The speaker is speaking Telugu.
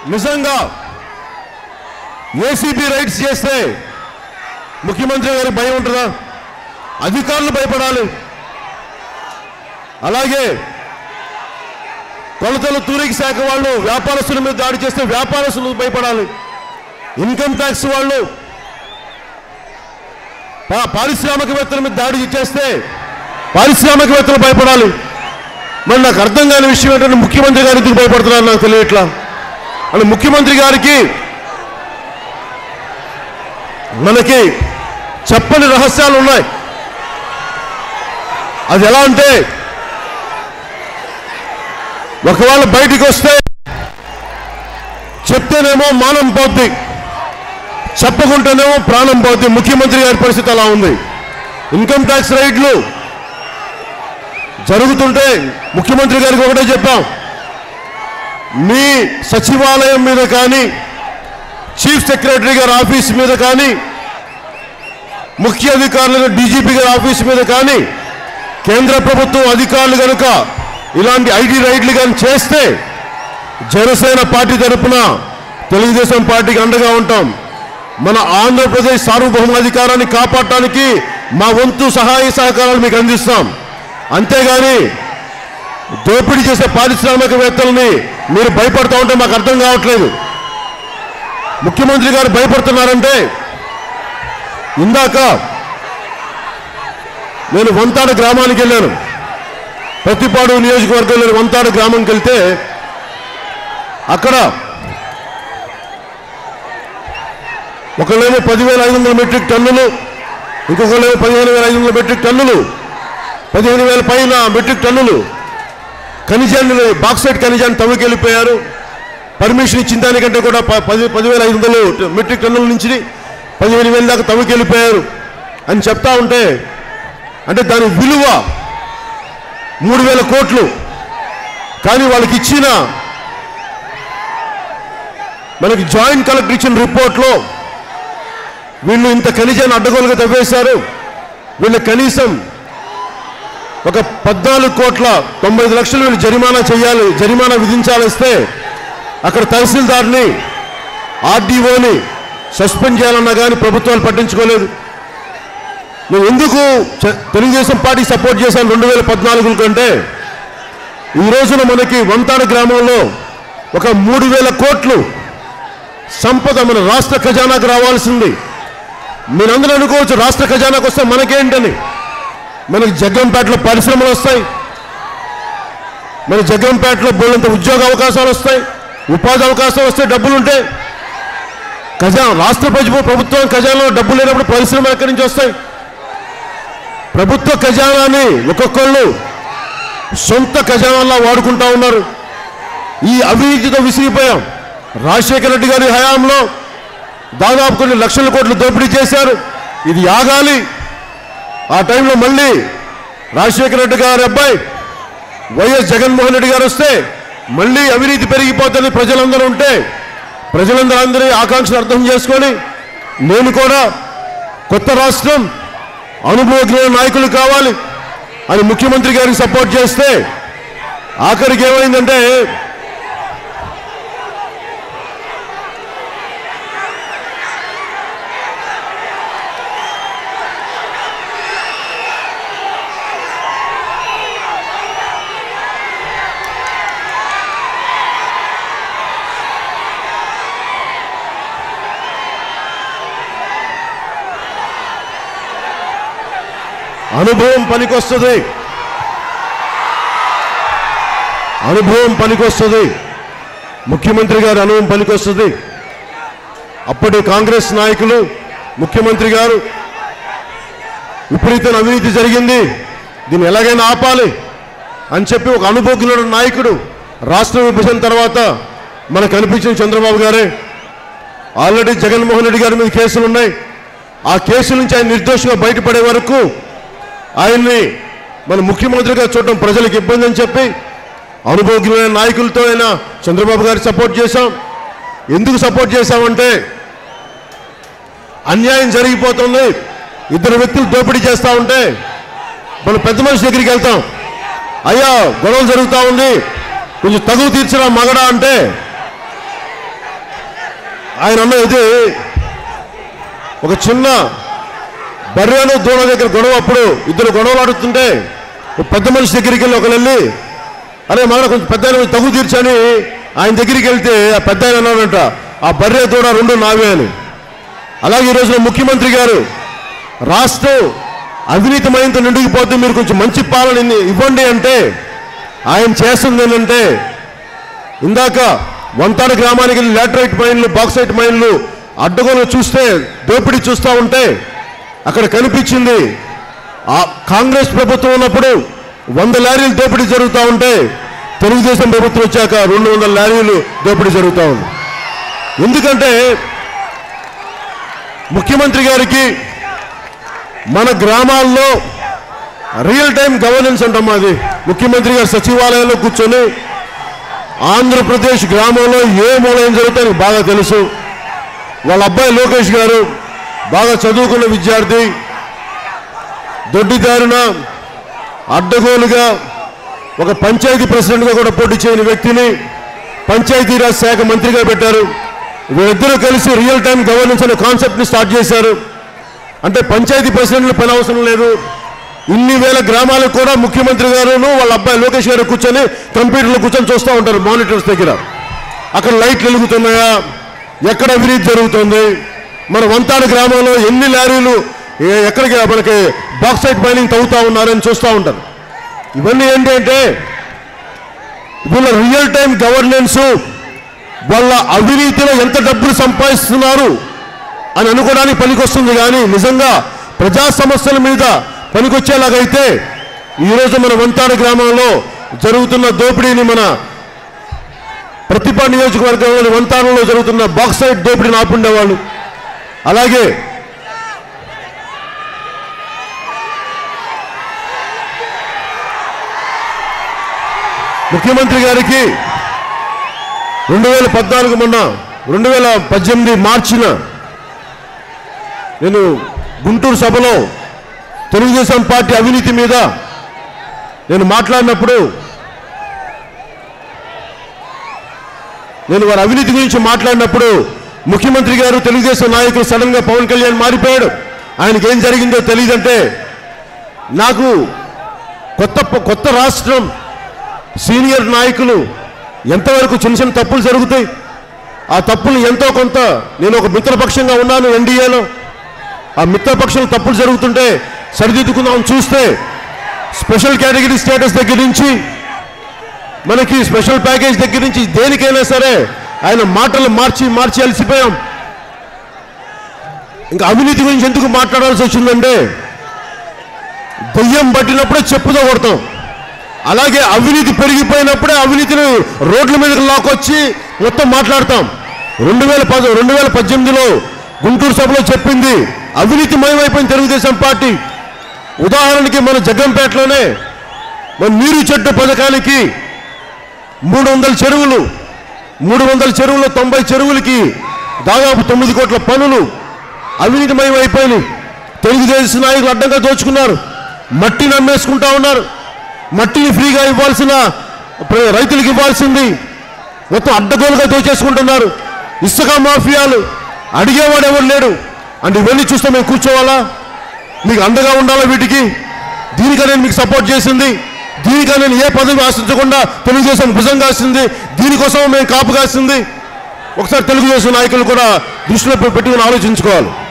నిజంగా ఏసీబీ రైట్స్ చేస్తే ముఖ్యమంత్రి గారికి భయం ఉంటుందా అధికారులు భయపడాలి అలాగే కొలతల తూరిక శాఖ వాళ్ళు వ్యాపారస్తుల మీద దాడి చేస్తే వ్యాపారస్తులు భయపడాలి ఇన్కమ్ ట్యాక్స్ వాళ్ళు పా- పారిశ్రామికవేత్తల మీద దాడి చేస్తే పారిశ్రామికవేత్తలు భయపడాలి మరి నాకు అర్థం కాని విషయం ఏంటంటే ముఖ్యమంత్రి గారు ఎందుకు భయపడుతున్నారు నాకు తెలియట్లా అంటే ముఖ్యమంత్రి గారికి మనకి చెప్పని రహస్యాలు ఉన్నాయి అది ఎలా అంటే ఒకవేళ బయటికి వస్తే చెప్తేనేమో మానం పోద్ది చెప్పకుంటేనేమో ప్రాణం పోద్ది ముఖ్యమంత్రి గారి పరిస్థితి అలా ఉంది ఇన్కమ్ ట్యాక్స్ రైడ్లు జరుగుతుంటే ముఖ్యమంత్రి గారికి ఒకటే చెప్పాం మీ సచివాలయం మీద కానీ చీఫ్ సెక్రటరీ గారి ఆఫీస్ మీద కానీ ముఖ్య అధికారులు డీజీపీ గారి ఆఫీస్ మీద కానీ కేంద్ర ప్రభుత్వం అధికారులు కనుక ఇలాంటి ఐటీ రైడ్లు కానీ చేస్తే జనసేన పార్టీ తరపున తెలుగుదేశం పార్టీకి అండగా ఉంటాం మన ఆంధ్రప్రదేశ్ సార్వభౌమాధికారాన్ని కాపాడటానికి మా వంతు సహాయ సహకారాలు మీకు అందిస్తాం అంతేగాని దోపిడీ చేసే పారిశ్రామికవేత్తల్ని మీరు భయపడతా ఉంటే మాకు అర్థం కావట్లేదు ముఖ్యమంత్రి గారు భయపడుతున్నారంటే ఇందాక నేను వంతాడ గ్రామానికి వెళ్ళాను ప్రతిపాడు నియోజకవర్గంలోని వంతాడ గ్రామంకి వెళ్తే అక్కడ ఒకళ్ళేమో పదివేల ఐదు వందల మెట్రిక్ టన్నులు ఇంకొకళ్ళేమో పదిహేను వేల ఐదు వందల మెట్రిక్ టన్నులు పదిహేను వేల పైన మెట్రిక్ టన్నులు ఖనిజాన్ని బాక్సైట్ ఖనిజాన్ని తవ్వుకెళ్ళిపోయారు పర్మిషన్ ఇచ్చిన దానికంటే కూడా ప- పది పదివేల ఐదు వందలు ట- మెట్రిక్ టన్నుల నుంచి పదిహేను వేల దాకా తవ్వుకెళ్ళిపోయారు అని చెప్తా ఉంటే అంటే దాని విలువ మూడు వేల కోట్లు కానీ వాళ్ళకి ఇచ్చిన మనకి జాయింట్ కలెక్టర్ ఇచ్చిన రిపోర్ట్లో వీళ్ళు ఇంత ఖనిజాన్ని అడ్డగోలుగా తవ్వేశారు వీళ్ళ కనీసం ఒక పద్నాలుగు కోట్ల తొంభై ఐదు లక్షలు వీళ్ళు జరిమానా చేయాలి జరిమానా విధించాలిస్తే అక్కడ తహసీల్దార్ని ఆర్డీఓని సస్పెండ్ చేయాలన్నా కానీ ప్రభుత్వాలు పట్టించుకోలేదు నేను ఎందుకు చ- తెలుగుదేశం పార్టీ సపోర్ట్ చేశాను రెండు వేల పద్నాలుగు కంటే ఈ రోజున మనకి వంతాడ గ్రామంలో ఒక మూడు వేల కోట్లు సంపద మన రాష్ట్ర ఖజానాకు రావాల్సింది మీరందరూ అనుకోవచ్చు రాష్ట్ర ఖజానాకు వస్తే మనకేంటని మనకి జగ్గంపేటలో పరిశ్రమలు వస్తాయి మన జగ్గంపేటలో బోళ్ళంత ఉద్యోగ అవకాశాలు వస్తాయి ఉపాధి అవకాశాలు వస్తాయి డబ్బులు ఉంటే ఖజానా రాష్ట్ర ప్రభుత్వం ప్రభుత్వం ఖజానాలో డబ్బులు లేనప్పుడు పరిశ్రమలు ఎక్కడి నుంచి వస్తాయి ప్రభుత్వ ఖజానాని ఒక్కొక్కళ్ళు సొంత ఖజానాలా వాడుకుంటా ఉన్నారు ఈ అవినీతితో విసిగిపోయాం రాజశేఖర రెడ్డి గారి హయాంలో దాదాపు కొన్ని లక్షల కోట్లు దోపిడీ చేశారు ఇది ఆగాలి ఆ టైంలో మళ్ళీ రాజశేఖర రెడ్డి గారి అబ్బాయి వైఎస్ జగన్మోహన్ రెడ్డి గారు వస్తే మళ్ళీ అవినీతి పెరిగిపోతుంది ప్రజలందరూ ఉంటే ప్రజలందరూ అందరి ఆకాంక్షలు అర్థం చేసుకొని నేను కూడా కొత్త రాష్ట్రం అనుభవజ్ఞ నాయకులు కావాలి అని ముఖ్యమంత్రి గారికి సపోర్ట్ చేస్తే ఆఖరికి ఏమైందంటే అనుభవం పనికొస్తుంది అనుభవం పనికొస్తుంది ముఖ్యమంత్రి గారి అనుభవం పనికొస్తుంది అప్పటి కాంగ్రెస్ నాయకులు ముఖ్యమంత్రి గారు విపరీతమైన అవినీతి జరిగింది దీన్ని ఎలాగైనా ఆపాలి అని చెప్పి ఒక అనుభవజ్ఞుడు నాయకుడు రాష్ట్ర విభజన తర్వాత మనకు కనిపించిన చంద్రబాబు గారే ఆల్రెడీ జగన్మోహన్ రెడ్డి గారి మీద కేసులు ఉన్నాయి ఆ కేసుల నుంచి ఆయన నిర్దోషిగా బయటపడే వరకు ఆయన్ని మన ముఖ్యమంత్రిగా చూడటం ప్రజలకు ఇబ్బంది అని చెప్పి అనుభవజ్ఞులైన నాయకులతో అయినా చంద్రబాబు గారికి సపోర్ట్ చేశాం ఎందుకు సపోర్ట్ చేశామంటే అన్యాయం జరిగిపోతుంది ఇద్దరు వ్యక్తులు దోపిడీ చేస్తూ ఉంటే మనం పెద్ద మనిషి దగ్గరికి వెళ్తాం అయ్యా గొడవలు జరుగుతూ ఉంది కొంచెం తగువు తీర్చరా మగడా అంటే ఆయన అన్నది ఒక చిన్న బర్రెను దూడ దగ్గర గొడవ అప్పుడు ఇద్దరు గొడవలు ఆడుతుంటే ఒక పెద్ద మనిషి దగ్గరికి వెళ్ళి ఒకరు వెళ్ళి అరే మన కొంచెం పెద్ద ఆయన తగు తీర్చని ఆయన దగ్గరికి వెళ్తే ఆ పెద్ద ఆయన అన్నాడంట ఆ బర్రె దూడ రెండు నావే అని అలాగే ఈ రోజున ముఖ్యమంత్రి గారు రాష్ట్రం అవినీతిమయంతో నిండిగిపోతే మీరు కొంచెం మంచి పాలన ఇవ్వండి అంటే ఆయన చేస్తుంది ఏంటంటే ఇందాక వంతాడ గ్రామానికి వెళ్ళి లాటరైట్ మైన్లు బాక్సైట్ మైన్లు అడ్డగోలు చూస్తే దోపిడీ చూస్తూ ఉంటే అక్కడ కనిపించింది ఆ కాంగ్రెస్ ప్రభుత్వం ఉన్నప్పుడు వంద లారీలు దోపిడీ జరుగుతూ ఉంటే తెలుగుదేశం ప్రభుత్వం వచ్చాక రెండు వందల లారీలు దోపిడీ జరుగుతూ ఉంది ఎందుకంటే ముఖ్యమంత్రి గారికి మన గ్రామాల్లో రియల్ టైం గవర్నెన్స్ అంటాం అది ముఖ్యమంత్రి గారు సచివాలయంలో కూర్చొని ఆంధ్రప్రదేశ్ గ్రామంలో ఏ మూల ఏం జరుగుతాయో బాగా తెలుసు వాళ్ళ అబ్బాయి లోకేష్ గారు బాగా చదువుకున్న విద్యార్థి దొడ్డిదారున అడ్డగోలుగా ఒక పంచాయతీ ప్రెసిడెంట్గా కూడా పోటీ చేయని వ్యక్తిని పంచాయతీరాజ్ శాఖ మంత్రిగా పెట్టారు వీరిద్దరూ కలిసి రియల్ టైం గవర్నెన్స్ అనే కాన్సెప్ట్ని స్టార్ట్ చేశారు అంటే పంచాయతీ ప్రెసిడెంట్లు పని అవసరం లేదు ఇన్ని వేల గ్రామాలకు కూడా ముఖ్యమంత్రి గారును వాళ్ళ అబ్బాయి లోకేష్ గారు కూర్చొని కంప్యూటర్లో కూర్చొని చూస్తూ ఉంటారు మానిటర్స్ దగ్గర అక్కడ లైట్లు వెలుగుతున్నాయా ఎక్కడ అవినీతి జరుగుతుంది మన వంతాడు గ్రామంలో ఎన్ని లారీలు ఏ- ఎక్కడికి మనకి బాక్సైట్ మైనింగ్ తవ్వుతా ఉన్నారని చూస్తూ ఉంటారు ఇవన్నీ ఏంటి అంటే వీళ్ళ రియల్ టైం గవర్నెన్స్ వాళ్ళ అవినీతిలో ఎంత డబ్బులు సంపాదిస్తున్నారు అని అనుకోవడానికి పనికొస్తుంది కానీ నిజంగా ప్రజా సమస్యల మీద పనికొచ్చేలాగైతే ఈరోజు మన వంతాడు గ్రామంలో జరుగుతున్న దోపిడీని మన ప్రతిభ నియోజకవర్గంలోని వంతాడంలో జరుగుతున్న బాక్సైట్ దోపిడీని ఆపుండేవాళ్ళు అలాగే ముఖ్యమంత్రి గారికి రెండు వేల పద్నాలుగు మొన్న రెండు వేల పద్దెనిమిది మార్చిన నేను గుంటూరు సభలో తెలుగుదేశం పార్టీ అవినీతి మీద నేను మాట్లాడినప్పుడు నేను వారి అవినీతి గురించి మాట్లాడినప్పుడు ముఖ్యమంత్రి గారు తెలుగుదేశం నాయకులు సడన్ గా పవన్ కళ్యాణ్ మారిపోయాడు ఆయనకి ఏం జరిగిందో తెలియదంటే నాకు కొత్త కొత్త రాష్ట్రం సీనియర్ నాయకులు ఎంతవరకు చిన్న చిన్న తప్పులు జరుగుతాయి ఆ తప్పులు ఎంతో కొంత నేను ఒక మిత్రపక్షంగా ఉన్నాను ఎన్డీఏలో ఆ మిత్రపక్షం తప్పులు జరుగుతుంటే సరిదిద్దుకుందాం చూస్తే స్పెషల్ కేటగిరీ స్టేటస్ దగ్గర నుంచి మనకి స్పెషల్ ప్యాకేజ్ దగ్గర నుంచి దేనికైనా సరే ఆయన మాటలు మార్చి మార్చి అలసిపోయాం ఇంకా అవినీతి గురించి ఎందుకు మాట్లాడాల్సి వచ్చిందంటే దెయ్యం పట్టినప్పుడే చెప్పుతో కొడతాం అలాగే అవినీతి పెరిగిపోయినప్పుడే అవినీతిని రోడ్ల మీదకి లాక్కొచ్చి మొత్తం మాట్లాడతాం రెండు వేల పద రెండు వేల పద్దెనిమిదిలో గుంటూరు సభలో చెప్పింది అవినీతి మయమైపోయింది తెలుగుదేశం పార్టీ ఉదాహరణకి మన జగ్గంపేటలోనే మన నీరు చెట్టు పథకానికి మూడు వందల చెరువులు మూడు వందల చెరువులు తొంభై చెరువులకి దాదాపు తొమ్మిది కోట్ల పనులు అవినీతిమయం అయిపోయినాయి తెలుగుదేశం నాయకులు అడ్డంగా దోచుకున్నారు మట్టిని అమ్మేసుకుంటా ఉన్నారు మట్టిని ఫ్రీగా ఇవ్వాల్సిన ప్ర- రైతులకు ఇవ్వాల్సింది మొత్తం అడ్డగోలుగా దోచేసుకుంటున్నారు ఇసుక మాఫియాలు అడిగేవాడు ఎవరు లేడు అంటే ఇవన్నీ చూస్తే మేము కూర్చోవాలా మీకు అండగా ఉండాలా వీటికి దీనికనే నేను మీకు సపోర్ట్ చేసింది దీనికనే నేను ఏ పదవి ఆశించకుండా తెలుగుదేశం భుజం కాసింది దీనికోసం మేము కాపు కాసింది ఒకసారి తెలుగుదేశం నాయకులు కూడా దృష్టిలో పెట్టుకుని ఆలోచించుకోవాలి